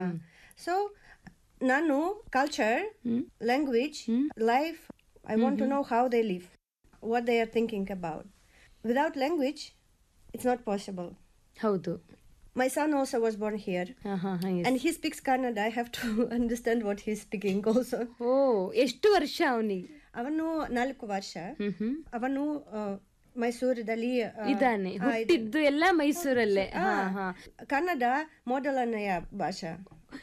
So ನಾನು culture language life I want to know how they live what they are thinking about without language it's not possible ಹೌದು my son also was born here ಹಾ, ಹಾ, ಹಾ, yes. and he speaks kannada i have to understand what he's speaking also ಓ ಎಷ್ಟು ವರ್ಷ ಅವನಿಗೆ ಅವನು ನಾಲ್ಕು ವರ್ಷ ಹ್ಮ್ ಹ್ಮ್ ಅವನು ಆ, ಮೈಸೂರದಲ್ಲಿ ಆ, ಇದಾನೆ ಆ, ಇದು- ಹುಟ್ಟಿದ್ದು ಎಲ್ಲ ಮೈಸೂರಲ್ಲೇ ಹಾ ಹಾ ಕನ್ನಡ ಮೊದಲನೆಯ ಭಾಷಾ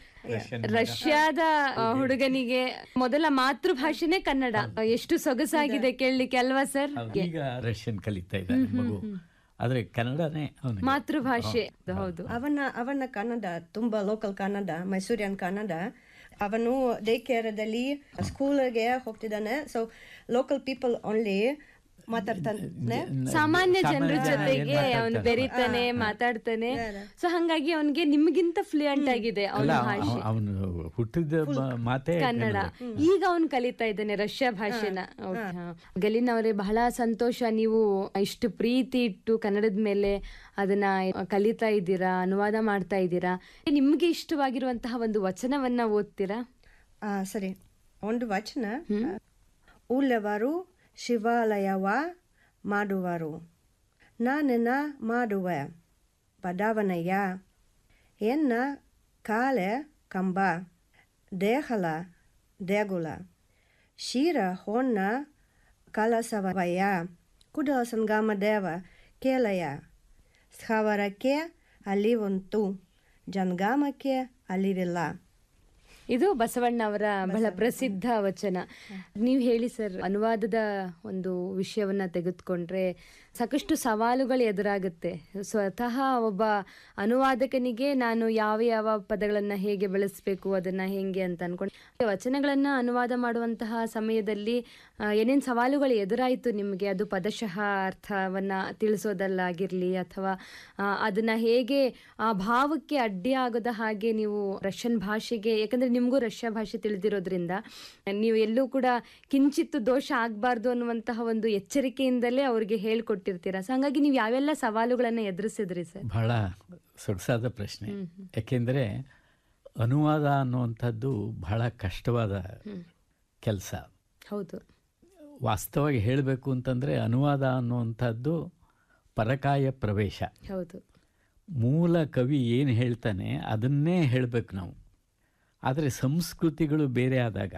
ರಷ್ಯಾದ ಆ, ಹುಡುಗನಿಗೆ ಮೊದಲ ಮಾತೃಭಾಷೆನೇ ಕನ್ನಡ ಎಷ್ಟು ಸೊಗಸಾಗಿದೆ ಕೇಳಲಿಕ್ಕೆ ಅಲ್ವಾ ಸರ್ ಈಗ ರಷ್ಯನ್ ಕಲಿತಾ ಇದ್ದಾನೆ ಮಗು ಆದ್ರೆ ಕನ್ನಡನೇ ಅವನಿಗೆ ಮಾತೃಭಾಷೆ ಹೌದು ಅವನ ಅವನ ಕನ್ನಡ ತುಂಬಾ ಲೋಕಲ್ ಕನ್ನಡ ಮೈಸೂರಿಯನ್ ಕನ್ನಡ ಅವನು ಡೇ ಕೇರದಲ್ಲಿ ಸ್ಕೂಲ್ಗೆ ಹೋಗ್ತಿದ್ದಾನೆ ಸೊ ಲೋಕಲ್ ಪೀಪಲ್ ಓನ್ಲಿ ಮಾತಾಡ್ತಾನೆ ಸಾಮಾನ್ಯ ಜನರ ಸಾಮಾನ್ಯ ಜನ ಜೊತೆಗೆ ಏನ್ ಅವನು ಮಾತಾಡ್ತಾನೆ? ಬೆರೀತಾನೆ ಮಾತಾಡ್ತಾನೆ ಸೊ ಹಂಗಾಗಿ ಅವನಿಗೆ ನಿಮ್ಗಿಂತ ಫ್ಲೂಯೆಂಟ್ ಆಗಿದೆ ಅಲ್ಲ ಅವನ ಭಾಷೆ ಅವನು ಹುಟ್ಟಿದ ಮ- ಮಾತೇ ಕನ್ನಡ ಈಗ ಅವನು ಕಲಿತಾ ಇದ್ದಾನೆ ರಷ್ಯಾ ಭಾಷೆನ Okay, ಹಾ. ಗಲಿನ್ ಅವರೇ ಬಹಳ ಸಂತೋಷ ನೀವು ಇಷ್ಟು ಪ್ರೀತಿ ಇಟ್ಟು ಕನ್ನಡದ ಮೇಲೆ ಅದನ್ನ ಕಲಿತಾ ಇದ್ದೀರಾ ಅನುವಾದ ಮಾಡ್ತಾ ಇದ್ದೀರಾ ನಿಮ್ಗೆ ಇಷ್ಟವಾಗಿರುವಂತಹ ಒಂದು ವಚನವನ್ನ ಓದ್ತೀರಾ ಆ, ಸರಿ ಒಂದು ವಚನ ಉಳ್ಳವರು ಶಿವಾಲಯವ ಮಾಡುವರು ನಾನೆನ ಮಾಡುವೆ ಬಡವನಯ್ಯ ಎನ್ನ ಕಾಲೆ ಕಂಬ ದೇಹಲ ದೇಗುಲ ಶಿರ ಹೊನ್ನ ಕಲಸವಯ್ಯ ಕುಡಲ ಸಂಗಮ ದೇವ ಕೇಲಯ ಸ್ಥಾವರಕ್ಕೆ ಅಲಿವಂತು ಜನ್ಗಾಮಕ್ಕೆ ಅಲಿವಿಲ್ಲ ಇದು ಬಸವಣ್ಣ ಅವರ ಬಹಳ ಪ್ರಸಿದ್ಧ ವಚನ ನೀವು ಹೇಳಿ ಸರ್ ಅನುವಾದದ ಒಂದು ವಿಷಯವನ್ನ ತೆಗೆದುಕೊಂಡ್ರೆ ಸಾಕಷ್ಟು ಸವಾಲುಗಳು ಎದುರಾಗುತ್ತೆ ಸ್ವತಃ ಒಬ್ಬ ಅನುವಾದಕನಿಗೆ ನಾನು ಯಾವ ಯಾವ ಪದಗಳನ್ನ ಹೇಗೆ ಬಳಸಬೇಕು ಅದನ್ನ ಹೇಗೆ ಅಂತ ಅನ್ಕೊಂಡು ವಚನಗಳನ್ನ ಅನುವಾದ ಮಾಡುವಂತಹ ಸಮಯದಲ್ಲಿ ಆ, ಏನೇನ್ ಸವಾಲುಗಳು ಎದುರಾಯಿತು ನಿಮಗೆ ಅದು ಪದಶಃ ಅರ್ಥವನ್ನ ತಿಳಿಸೋದಲ್ಲಾಗಿರ್ಲಿ ಅಥವಾ ಆ, ಅದನ್ನ ಹೇಗೆ ಆ ಭಾವಕ್ಕೆ ಅಡ್ಡಿ ಆಗದ ಹಾಗೆ ನೀವು ರಷ್ಯನ್ ಭಾಷೆಗೆ ಯಾಕಂದ್ರೆ ನಿಮಗೂ ರಷ್ಯಾ ಭಾಷೆ ತಿಳಿದಿರೋದ್ರಿಂದ ನೀವು ಎಲ್ಲೂ ಕೂಡ ಕಿಂಚಿತ್ತು ದೋಷ ಆಗಬಾರ್ದು ಅನ್ನುವಂತಹ ಒಂದು ಎಚ್ಚರಿಕೆಯಿಂದಲೇ ಅವ್ರಿಗೆ ಹೇಳ್ಕೊಟ್ಟಿರ್ತೀರಾ ಸೊ ಹಂಗಾಗಿ ನೀವು ಯಾವೆಲ್ಲ ಸವಾಲುಗಳನ್ನ ಎದುರಿಸಿದ್ರಿ ಸರ್ ಬಹಳ ಸೊಗಸಾದ ಪ್ರಶ್ನೆ ಯಾಕೆಂದರೆ ಅನುವಾದ ಅನ್ನುವಂಥದ್ದು ಬಹಳ ಕಷ್ಟವಾದ ಕೆಲಸ ಹೌದು ವಾಸ್ತವವಾಗಿ ಹೇಳಬೇಕು ಅಂತಂದರೆ ಅನುವಾದ ಅನ್ನುವಂಥದ್ದು ಪರಕಾಯ ಪ್ರವೇಶ ಹೌದು ಮೂಲ ಕವಿ ಏನು ಹೇಳ್ತಾನೆ ಅದನ್ನೇ ಹೇಳಬೇಕು ನಾವು ಆದರೆ ಸಂಸ್ಕೃತಿಗಳು ಬೇರೆ ಆದಾಗ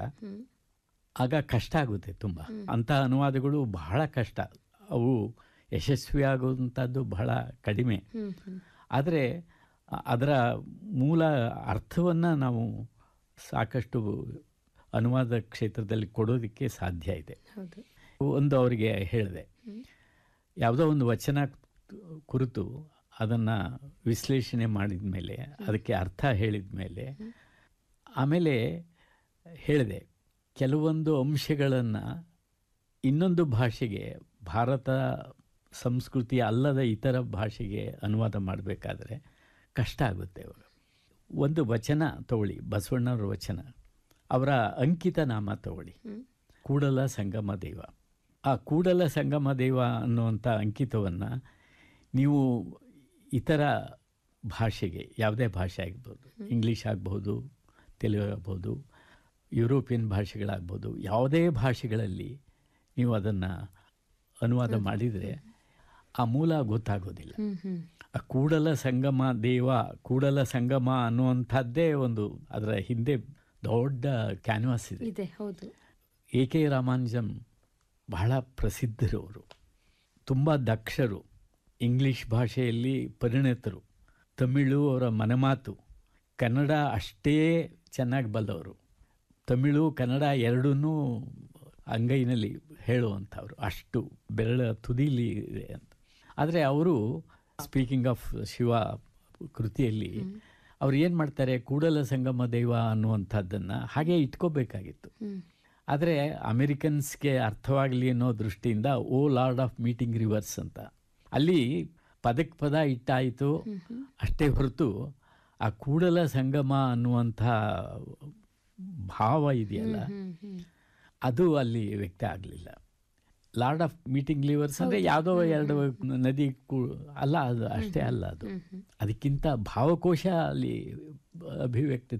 ಆಗ ಕಷ್ಟ ಆಗುತ್ತೆ ತುಂಬ ಅಂಥ ಅನುವಾದಗಳು ಬಹಳ ಕಷ್ಟ ಅವು ಯಶಸ್ವಿ ಆಗುವಂಥದ್ದು ಬಹಳ ಕಡಿಮೆ ಹ್ಮ್ ಹ್ಮ್ ಆದರೆ ಅದರ ಮೂಲ ಅರ್ಥವನ್ನು ನಾವು ಸಾಕಷ್ಟು ಅನುವಾದ ಕ್ಷೇತ್ರದಲ್ಲಿ ಕೊಡೋದಕ್ಕೆ ಸಾಧ್ಯ ಇದೆ ಹೌದು ಒಂದು ಅವರಿಗೆ ಹೇಳಿದೆ ಯಾವುದೋ ಒಂದು ವಚನ ಕುರಿತು ಅದನ್ನು ವಿಶ್ಲೇಷಣೆ ಮಾಡಿದ ಮೇಲೆ ಅದಕ್ಕೆ ಅರ್ಥ ಹೇಳಿದ ಮೇಲೆ ಆಮೇಲೆ ಹೇಳಿದೆ ಕೆಲವೊಂದು ಅಂಶಗಳನ್ನು ಇನ್ನೊಂದು ಭಾಷೆಗೆ ಭಾರತ ಸಂಸ್ಕೃತಿ ಅಲ್ಲದ ಇತರ ಭಾಷೆಗೆ ಅನುವಾದ ಮಾಡಬೇಕಾದ್ರೆ ಕಷ್ಟ ಆಗುತ್ತೆ ಅವಾಗ ಒಂದು ವಚನ ತಗೊಳ್ಳಿ ಬಸವಣ್ಣವ್ರ ವಚನ ಅವರ ಅಂಕಿತ ನಾಮ ತಗೊಳ್ಳಿ ಕೂಡಲ ಸಂಗಮ ದೇವ ಆ ಕೂಡಲ ಸಂಗಮ ದೇವ ಅನ್ನುವಂಥ ಅಂಕಿತವನ್ನು ನೀವು ಇತರ ಭಾಷೆಗೆ ಯಾವುದೇ ಭಾಷೆ ಆಗ್ಬೋದು ಇಂಗ್ಲೀಷ್ ಆಗ್ಬೋದು ತೆಲುಗು ಆಗ್ಬೋದು ಯುರೋಪಿಯನ್ ಭಾಷೆಗಳಾಗ್ಬೋದು ಯಾವುದೇ ಭಾಷೆಗಳಲ್ಲಿ ನೀವು ಅದನ್ನು ಅನುವಾದ ಮಾಡಿದರೆ ಆ ಮೂಲ ಗೊತ್ತಾಗೋದಿಲ್ಲ ಹ್ಮ್ ಹ್ಮ್ ಆ ಕೂಡಲ ಸಂಗಮ ದೇವ ಕೂಡಲ ಸಂಗಮ ಅನ್ನುವಂಥದ್ದೇ ಒಂದು ಅದರ ಹಿಂದೆ ದೊಡ್ಡ ಕ್ಯಾನ್ವಾಸ್ ಇದೆ ಇದೆ ಹೌದು ಎ ಕೆ ರಾಮಾನುಜಂ ಬಹಳ ಪ್ರಸಿದ್ಧರು ಅವರು ತುಂಬ ದಕ್ಷರು ಇಂಗ್ಲಿಷ್ ಭಾಷೆಯಲ್ಲಿ ಪರಿಣಿತರು ತಮಿಳು ಅವರ ಮನೆಮಾತು ಕನ್ನಡ ಅಷ್ಟೇ ಚೆನ್ನಾಗಿ ಬಲ್ಲವರು ತಮಿಳು ಕನ್ನಡ ಎರಡನ್ನೂ ಅಂಗೈನಲ್ಲಿ ಹೇಳುವಂಥವ್ರು ಅಷ್ಟು ಬೆರಳ ತುದಿಲಿ ಇದೆ ಅಂತ ಆದರೆ ಅವರು ಸ್ಪೀಕಿಂಗ್ ಆಫ್ ಶಿವ ಕೃತಿಯಲ್ಲಿ ಅವ್ರು ಏನು ಮಾಡ್ತಾರೆ ಕೂಡಲ ಸಂಗಮ ದೈವ ಅನ್ನುವಂಥದ್ದನ್ನು ಹಾಗೆ ಇಟ್ಕೋಬೇಕಾಗಿತ್ತು ಆದರೆ ಅಮೆರಿಕನ್ಸ್ಗೆ ಅರ್ಥವಾಗಲಿ ಅನ್ನೋ ದೃಷ್ಟಿಯಿಂದ O lord of meeting rivers ಅಂತ ಅಲ್ಲಿ ಪದಕ್ಕೆ ಪದ ಇಟ್ಟಾಯಿತು ಅಷ್ಟೇ ಹೊರತು ಆ ಕೂಡಲ ಸಂಗಮ ಅನ್ನುವಂಥ ಭಾವ ಇದೆಯಲ್ಲ ಹ್ಮ್ ಹ್ಮ್ ಅದು ಅಲ್ಲಿ ವ್ಯಕ್ತ ಆಗಲಿಲ್ಲ ಲಾರ್ಡ್ ಆಫ್ ಮೀಟಿಂಗ್ ಲಿವರ್ಸ್ ಅಂದರೆ ಯಾವುದೋ ಎರಡು ನದಿ ಕೂ ಅಲ್ಲ ಅದು ಅಷ್ಟೇ ಅಲ್ಲ ಅದು ಅದಕ್ಕಿಂತ ಭಾವಕೋಶ ಅಲ್ಲಿ ಅಭಿವ್ಯಕ್ತಿ